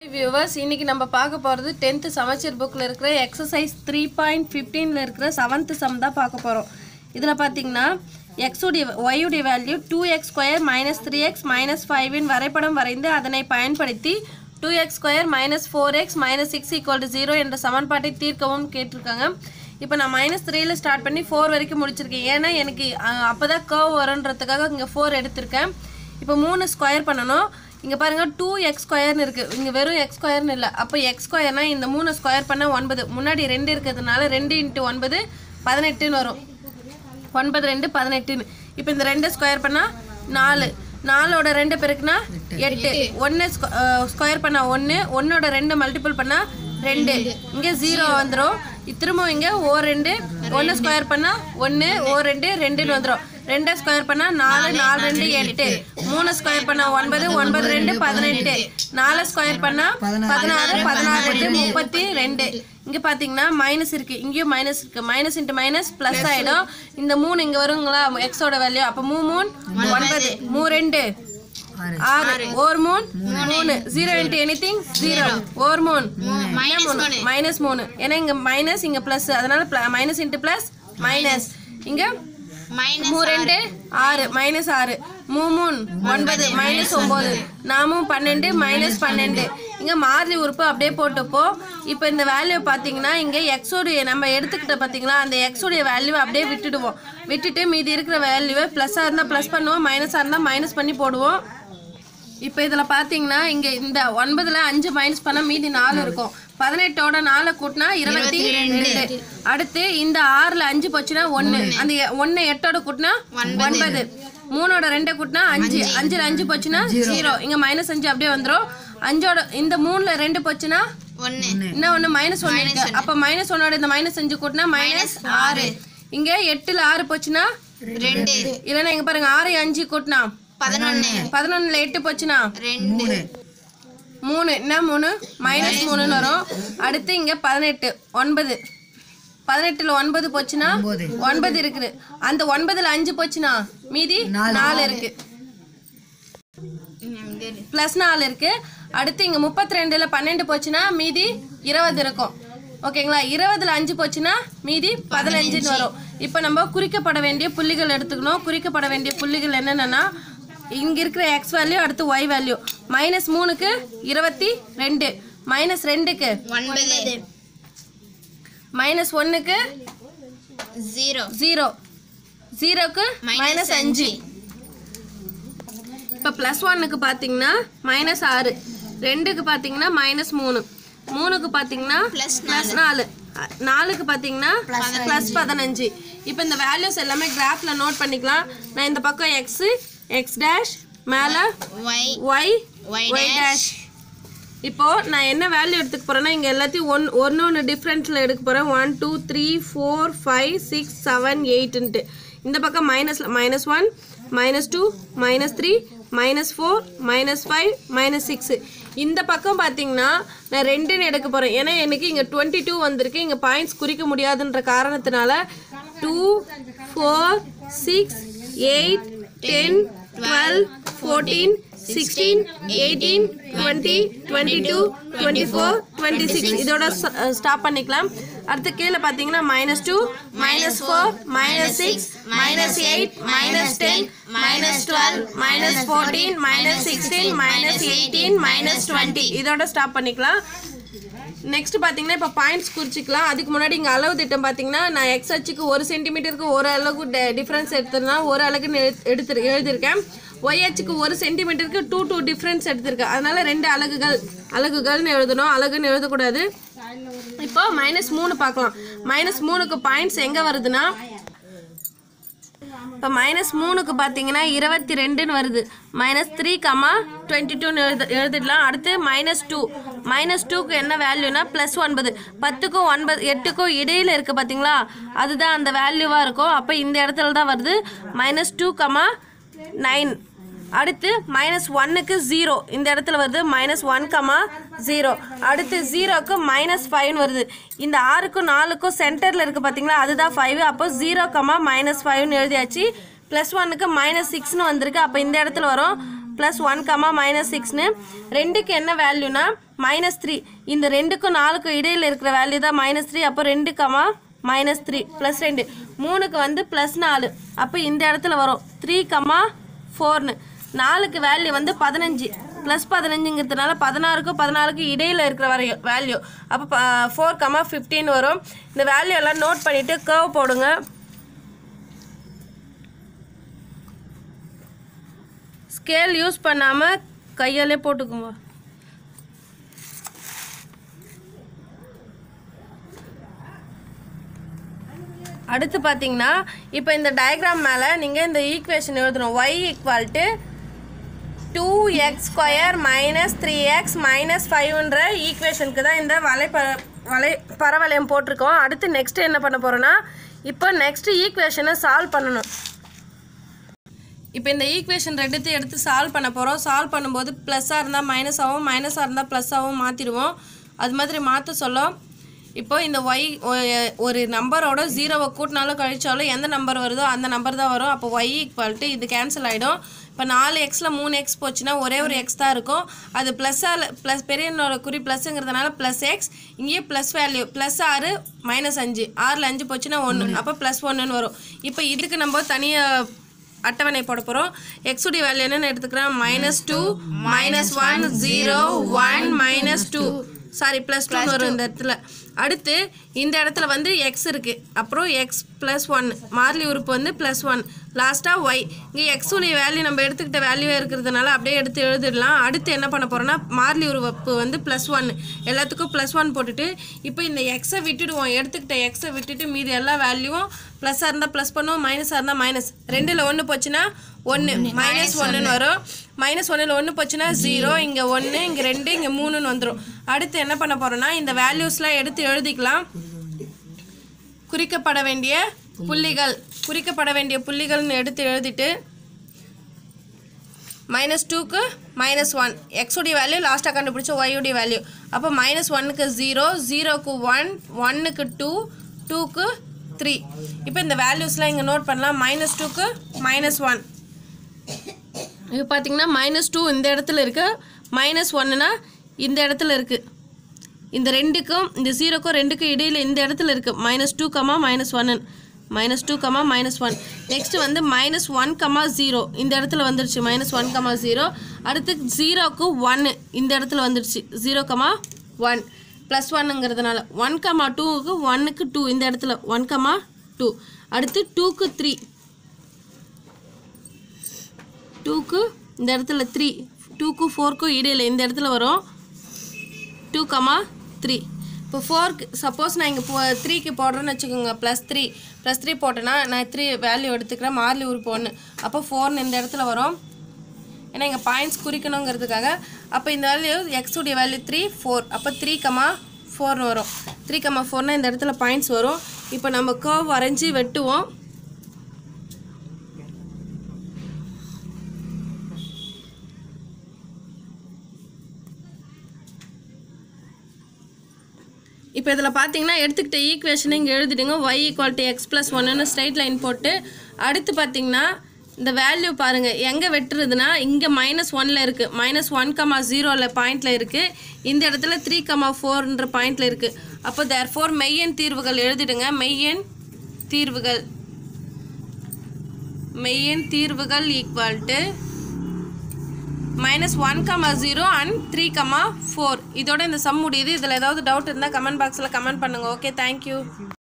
viewers இன்னைக்கு நம்ம பார்க்க போகிறது டென்த்து சமச்சீர் புக்கில் இருக்கிற எக்ஸசைஸ் த்ரீ பாயிண்ட் ஃபிஃப்டீனில் இருக்கிற செவன்த்து சம் தான் பார்க்க போகிறோம் இதில் பார்த்தீங்கன்னா எக்ஸுடைய ஒய்யுடைய value two x square minus three x minus ஃபைவின் வரைபடம் வரைந்து அதனை பயன்படுத்தி two x square minus four x minus six equal to zero என்ற சமன்பாட்டை தீர்க்கவும் கேட்டிருக்காங்க இப்போ நான் மைனஸ் த்ரீல ஸ்டார்ட் பண்ணி ஃபோர் வரைக்கும் முடிச்சிருக்கேன் ஏன்னா எனக்கு அப்போ தான் கர்வ் வருன்றதுக்காக இங்கே ஃபோர் எடுத்திருக்கேன் இப்போ மூணு ஸ்கொயர் பண்ணணும் இங்கே பாருங்கள் டூ எக்ஸ் ஸ்கொயர்னு இருக்குது இங்கே வெறும் எக்ஸ் ஸ்கொயர்னு இல்லை அப்போ எக்ஸ் ஸ்கொயர்னால் இந்த மூணு ஸ்கொயர் பண்ணால் ஒன்பது முன்னாடி ரெண்டு இருக்கிறதுனால ரெண்டு இன்ட்டு ஒன்பது பதினெட்டுன்னு வரும் ஒன்பது ரெண்டு பதினெட்டுன்னு இப்போ இந்த ரெண்டு ஸ்கொயர் பண்ணால் நாலு நாலோட ரெண்டு பெருக்குனா எட்டு ஒன்று ஸ்கொயர் பண்ணால் ஒன்று ஒன்னோட ரெண்டு மல்டிபிள் பண்ணால் ரெண்டு இங்கே ஜீரோ வந்துடும் திரும்ப இங்கே ஓ ரெண்டு ஒன்று ஸ்கொயர் பண்ணால் ஒன்று ஓ ரெண்டு ரெண்டுன்னு வந்துடும் ரெண்டை ஸ்கொயர் பண்ணால் நாலு நாலு ரெண்டு எட்டு மூணு ஸ்கொயர் பண்ணால் ஒன்பது ஒன்பது ரெண்டு பதினெட்டு நாலு ஸ்கொயர் பண்ணால் பதினாறு பதினாறு ரெண்டு முப்பத்தி ரெண்டு இங்கே பார்த்தீங்கன்னா மைனஸ் இருக்குது இங்கேயும் மைனஸ் இருக்குது மைனஸ் இன்ட்டு மைனஸ் ப்ளஸ் ஆகிடும் இந்த மூணு இங்கே வருங்களா எக்ஸோட வேல்யூ அப்போ மூ மூணு ஒன்பது மூ ரெண்டு ஆறு ஓர் மூணு மூணு zero into any thing zero or மூணு மைனஸ் மூணு ஏன்னா இங்கே மைனஸ் இங்கே ப்ளஸ் அதனால மைனஸ் இன்ட்டு ப்ளஸ் மைனஸ் இங்கே மூ ரெண்டு ஆறு மைனஸ் ஆறு மூ மூணு ஒன்பது மைனஸ் ஒம்பது நாமும் பன்னெண்டு மைனஸ் பன்னெண்டு இங்கே மாறி உறுப்பு அப்படியே போட்டுப்போ இப்போ இந்த வேல்யூ பார்த்தீங்கன்னா இங்கே எக்ஸோடைய நம்ம எடுத்துக்கிட்ட பார்த்தீங்களா அந்த எக்ஸோடைய வேல்யூ அப்படியே விட்டுடுவோம் விட்டுட்டு மீதி இருக்கிற வேல்யூவை ப்ளஸ்ஸாக இருந்தால் ப்ளஸ் பண்ணுவோம் மைனஸாக இருந்தால் மைனஸ் பண்ணி போடுவோம் இப்போ இதில் பார்த்தீங்கன்னா இங்கே இந்த ஒன்பதுல அஞ்சு மைனஸ் பண்ணால் மீதி நாலு இருக்கும் பதினெட்டோட நாலு கூட்டினா இருபத்தி ரெண்டு அடுத்து இந்த ஆறுல அஞ்சு போச்சுன்னா ஒன்று அந்த எ- ஒண்ணு எட்டோட கூட்டினா ஒன்பது மூணோட ரெண்டை கூட்டினா அஞ்சு அஞ்சுல அஞ்சு போச்சுன்னா ஜீரோ இங்க மைனஸ் அஞ்சு அப்படியே வந்துரும் அஞ்சோட இந்த மூணுல ரெண்டு போச்சுன்னா ஒன்று இன்னும் ஒன்று மைனஸ் ஒன்று இருக்கு அப்போ மைனஸ் ஒன்னோட இந்த மைனஸ் அஞ்சு கூட்டினா மைனஸ் ஆறு இங்க எட்டுல ஆறு போச்சுன்னா ரெண்டு இல்லைன்னா இங்க பாருங்க ஆறு அஞ்சு கூட்டினா பதினொன்று பதினொன்னுல எட்டு போச்சுன்னா ரெண்டு மூணு என்ன மூணு மைனஸ் மூணுன்னு வரும் அடுத்து இங்க பதினெட்டு ஒன்பது பதினெட்டுல ஒன்பது போச்சுன்னா ஒன்பது இருக்குது அந்த ஒன்பதுல அஞ்சு போச்சுன்னா மீதி நாலு இருக்கு பிளஸ் நாலு இருக்கு அடுத்து இங்க முப்பத்தி ரெண்டுல பன்னெண்டு போச்சுன்னா மீதி இருபது இருக்கும் ஓகேங்களா இருபதுல அஞ்சு போச்சுன்னா மீதி பதினஞ்சுன்னு வரும் இப்போ நம்ம குறிக்கப்பட வேண்டிய புள்ளிகள் எடுத்துக்கணும் குறிக்கப்பட வேண்டிய புள்ளிகள் என்னென்னா இங்க இருக்கிற எக்ஸ் வேல்யூ அடுத்து ஒய் வேல்யூ மைனஸ் மூணுக்கு இருபத்தி ரெண்டு மைனஸ் ரெண்டுக்கு ஒன்பது மைனஸ் ஒன்றுக்கு ஜீரோ ஜீரோ ஜீரோக்கு மைனஸ் அஞ்சு இப்போ ப்ளஸ் ஒன்னுக்கு பார்த்தீங்கன்னா மைனஸ் ஆறு ரெண்டுக்கு பார்த்தீங்கன்னா மைனஸ் மூணு மூணுக்கு பார்த்தீங்கன்னா Plus ப்ளஸ் நாலு அ- நாலுக்கு பார்த்தீங்கன்னா ப்ளஸ் பதினஞ்சு இப்போ இந்த வேல்யூஸ் எல்லாமே கிராஃபில் நோட் பண்ணிக்கலாம் நான் இந்த பக்கம் எக்ஸு எக்ஸ் டேஷ் மேலே y y Y y dash இப்போ நான் என்ன வேல்யூ எடுத்துக்க போறேன்னா இங்க எல்லாத்தையும் ஒன் ஒன்று ஒன்று டிஃப்ரெண்ட்ல எடுக்க போறேன் one two three four five six seven எயிட்டுன்ட்டு இந்த பக்கம் மைனஸ்ல minus one minus two minus three minus four minus five minus six இந்த பக்கம் பார்த்தீங்கன்னா நான் ரெண்டுன்னு எடுக்க போகிறேன் ஏன்னா எனக்கு இங்கே டுவெண்ட்டி டூ வந்திருக்கு இங்கே பாயிண்ட்ஸ் குறிக்க முடியாதுன்ற காரணத்தினால two four six eight ten twelve fourteen sixteen eighteen twenty twenty two twenty four twenty six இதோட ஸ்டாப் பண்ணிக்கலாம் அடுத்து கீழே பார்த்தீங்கன்னா minus two minus four minus six minus eight minus ten minus twelve minus fourteen minus sixteen minus eighteen minus twenty இதோட stop பண்ணிக்கலாம் next பார்த்தீங்கன்னா இப்போ points குறிச்சிக்கலாம் அதுக்கு முன்னாடி இங்கே அளவு திட்டம் பார்த்தீங்கன்னா நான் எக்ஸ் அச்சுக்கு ஒரு சென்டிமீட்டருக்கு ஒரு அளவுக்கு டிஃப்ரென்ஸ் எடுத்திருந்தா ஒரு அளவுக்குன்னு எழு- எடுத்து எழுதியிருக்கேன் ஒய் அச்சுக்கு ஒரு சென்டிமீட்டருக்கு டூ டூ டிஃப்ரென்ஸ் எடுத்திருக்கேன் அதனால ரெண்டு அலகுகள் அலகுகள்னு எழுதணும் அலகுன்னு எழுதக்கூடாது இப்போ மைனஸ் மூணு பார்க்கலாம் மைனஸ் மூணுக்கு பாயிண்ட்ஸ் எங்கே வருதுன்னா இப்போ மைனஸ் மூணுக்கு பார்த்தீங்கன்னா இருபத்தி ரெண்டுன்னு வருது மைனஸ் த்ரீ கமா டுவெண்ட்டி டூன்னு எழுத எழுதிடலாம் அடுத்து மைனஸ் டூ மைனஸ் டூக்கு என்ன வேல்யூனா ப்ளஸ் ஒன்பது பத்துக்கும் ஒன்பது எட்டுக்கும் இடையில இருக்குது பார்த்தீங்களா அதுதான் அந்த வேல்யூவாக இருக்கும் அப்போ இந்த இடத்துல தான் வருது மைனஸ் டூ கமா நைன் அடுத்து மைனஸ் ஒன்னுக்கு ஜீரோ இந்த இடத்துல வருது மைனஸ் ஒன் கமா ஜீரோ அடுத்து ஜீரோக்கு மைனஸ் ஃபைவ்னு வருது இந்த ஆறுக்கும் நாலுக்கும் சென்டரில் இருக்குது பார்த்தீங்களா அதுதான் ஃபைவ் அப்போ ஜீரோ கமா மைனஸ் ஃபைவ்னு எழுதியாச்சு ப்ளஸ் ஒன்னுக்கு மைனஸ் சிக்ஸ்னு வந்திருக்கு அப்போ இந்த இடத்துல வரும் ப்ளஸ் ஒன் கமா மைனஸ் சிக்ஸ்னு ரெண்டுக்கு என்ன வேல்யூனா மைனஸ் த்ரீ இந்த ரெண்டுக்கும் நாலுக்கும் இடையில் இருக்கிற வேல்யூ தான் மைனஸ் த்ரீ அப்போ ரெண்டு கமா மைனஸ் த்ரீ ப்ளஸ் ரெண்டு மூணுக்கு வந்து ப்ளஸ் நாலு அப்போ இந்த இடத்துல வரும் த்ரீ கமா ஃபோர்னு நாலுக்கு வேல்யூ வந்து பதினஞ்சு ப்ளஸ் பதினஞ்சுங்கிறதுனால பதினாறுக்கும் பதினாறுக்கும் இடையில் இருக்கிற வரையும் வேல்யூ அப்போ ஃபோர் கமா ஃபிஃப்டீன் வரும் இந்த வேல்யூ எல்லாம் நோட் பண்ணிவிட்டு கர்வ் போடுங்க ஸ்கேல் யூஸ் பண்ணாமல் கையாலே போட்டுக்குங்க அடுத்து பார்த்தீங்கன்னா இப்போ இந்த டயக்ராம் மேலே நீங்கள் இந்த ஈக்குவேஷன் எழுதணும் y equal to two x square minus three x minus ஃபைவ்ன்ற ஈக்குவேஷனுக்கு தான் இந்த வலை ப வலை பரவளையம் போட்டிருக்கோம் அடுத்து நெக்ஸ்ட் என்ன பண்ண போகிறோன்னா இப்போ நெக்ஸ்ட் ஈக்குவேஷனை சால்வ் பண்ணணும் இப்போ இந்த ஈக்குவேஷன் ரெண்டுத்தையும் எடுத்து சால்வ் பண்ண போகிறோம் சால்வ் பண்ணும்போது ப்ளஸ்ஸாக இருந்தால் மைனஸ் ஆகும் மைனஸாக இருந்தால் ப்ளஸ்ஸாகவும் மாற்றிடுவோம் அது மாதிரி மாற்ற சொல்லும் இப்போ இந்த ஒய் ஒரு நம்பரோட ஜீரோவை கூட்டினாலும் கழிச்சாலும் எந்த நம்பர் வருதோ அந்த நம்பர் தான் வரும் அப்போ ஒய் ஈக்குவல்ட்டு இது கேன்சல் ஆகிடும் இப்போ நாலு எக்ஸில் மூணு எக்ஸ் போச்சுன்னா ஒரே ஒரு எக்ஸ் தான் இருக்கும் அது ப்ளஸ்ஸால் ப்ளஸ் பெரியனோட குறி ப்ளஸ்ஸுங்கிறதுனால ப்ளஸ் எக்ஸ் இங்கேயே ப்ளஸ் வேல்யூ ப்ளஸ் ஆறு மைனஸ் அஞ்சு ஆறில் அஞ்சு போச்சுன்னா ஒன்று அப்போ ப்ளஸ் ஒன்றுன்னு வரும் இப்போ இதுக்கு நம்ம தனியாக அட்டவணை போட போகிறோம் எக்ஸுடைய வேல்யூ என்னன்னு எடுத்துக்கிறேன் minus two minus one zero one minus two sorry plus two வரும் இந்த இடத்துல அடுத்து இந்த இடத்துல வந்து எக்ஸ் இருக்குது அப்புறம் எக்ஸ் ப்ளஸ் ஒன் மார்லி உறுப்பு வந்து ப்ளஸ் ஒன் லாஸ்ட்டாக ஒய் இங்கே எக்ஸுடைய வேல்யூ நம்ம எடுத்துக்கிட்ட வேல்யூவே இருக்கிறதுனால அப்படியே எடுத்து எழுதிடலாம் அடுத்து என்ன பண்ண போகிறோன்னா மார்லி உறுப்பு வந்து ப்ளஸ் ஒன் எல்லாத்துக்கும் ப்ளஸ் ஒன் போட்டுட்டு இப்போ இந்த எக்ஸை விட்டுடுவோம் எடுத்துக்கிட்ட எக்ஸை விட்டுட்டு மீதி எல்லா வேல்யூவும் ப்ளஸ்ஸாக இருந்தால் ப்ளஸ் பண்ணுவோம் மைனஸாக இருந்தால் மைனஸ் ரெண்டில் ஒன்று போச்சுன்னா ஒன்று மைனஸ் ஒன்றுன்னு வரும் மைனஸ் ஒன்றில் ஒன்று போச்சுன்னா ஜீரோ இங்கே ஒன்று இங்கே ரெண்டு இங்கே மூணுன்னு வந்துடும் அடுத்து என்ன பண்ண போகிறோன்னா இந்த வேல்யூஸ்லாம் எடுத்து எழுதிக்கலாம் குறிக்கப்பட வேண்டிய புள்ளிகள் குறிக்கப்பட வேண்டிய புள்ளிகள்னு எடுத்து எழுதிட்டு மைனஸ் டூக்கு மைனஸ் ஒன் எக்ஸுடைய வேல்யூ லாஸ்ட்டாக கண்டுபிடிச்ச ஒய்யுடைய வேல்யூ அப்போ மைனஸ் ஒன்னுக்கு ஜீரோ ஜீரோக்கு ஒன் ஒன்னுக்கு டூ டூக்கு த்ரீ இப்போ இந்த வேல்யூஸ்லாம் இங்கே நோட் பண்ணலாம் மைனஸ் டூக்கு மைனஸ் ஒன் இப்போ பார்த்தீங்கன்னா மைனஸ் டூ இந்த இடத்துல இருக்குது மைனஸ் ஒன்னுனா இந்த இடத்துல இருக்குது இந்த ரெண்டுக்கும் இந்த ஜீரோக்கும் ரெண்டுக்கும் இடையில் இந்த இடத்துல இருக்குது மைனஸ் டூ கமா மைனஸ் ஒன்னு minus two comma minus one next வந்து மைனஸ் ஒன் கமா ஜீரோ இந்த இடத்துல வந்துருச்சு மைனஸ் ஒன் கமா ஜீரோ அடுத்து ஜீரோக்கு ஒன்று இந்த இடத்துல வந்துருச்சு ஜீரோ கமா ஒன் ப்ளஸ் ஒன்னுங்கிறதுனால ஒன் கமா டூவுக்கு ஒன்னுக்கு டூ இந்த இடத்துல ஒன் கமா டூ அடுத்து டூக்கு த்ரீ டூக்கு இந்த இடத்துல த்ரீ டூக்கு ஃபோர்க்கும் இடையில் இந்த இடத்துல வரும் டூ கமா த்ரீ இப்போ ஃபோர்க்கு சப்போஸ் நான் இங்கே போ த்ரீக்கு போடுறேன்னு வச்சுக்கோங்க ப்ளஸ் த்ரீ ப்ளஸ் த்ரீ போட்டேன்னா நான் த்ரீ வேல்யூ எடுத்துக்கிறேன் மார்லி உறுப்பு ஒன்று அப்போ ஃபோர்னு இந்த இடத்துல வரும் ஏன்னா இங்கே பாயிண்ட்ஸ் குறிக்கணுங்கிறதுக்காக அப்போ இந்த வேல்யூ எக்ஸுடைய வேல்யூ த்ரீ ஃபோர் அப்போ த்ரீ கமா ஃபோர்னு வரும் த்ரீ கமா ஃபோர்னால் இந்த இடத்துல பாயிண்ட்ஸ் வரும் இப்போ நம்ம கர்வ் வரைஞ்சி வெட்டுவோம் இப்போ இதில் பார்த்தீங்கன்னா எடுத்துக்கிட்ட ஈக்குவேஷனை இங்கே எழுதிடுங்க y equal to x plus ஒன்னு ஸ்ட்ரைட் லைன் போட்டு அடுத்து பார்த்தீங்கன்னா இந்த வேல்யூ பாருங்கள் எங்கே வெட்டுறதுன்னா இங்கே மைனஸ் ஒனில் இருக்குது மைனஸ் ஒன் கமா ஜீரோவில் பாயிண்டில் இருக்குது இந்த இடத்துல த்ரீ கமா ஃபோர்ன்ற பாயிண்டில் இருக்குது அப்போ தேர் ஃபோர் மெய்யன் தீர்வுகள் எழுதிடுங்க மெய்யன் தீர்வுகள் மெய்யன் தீர்வுகள் equal to minus one comma zero and three comma four இதோட இந்த சம் முடியுது இதில் ஏதாவது டவுட் இருந்தால் கமெண்ட் பாக்ஸில் கமெண்ட் பண்ணுங்கள் ஓகே தேங்க்யூ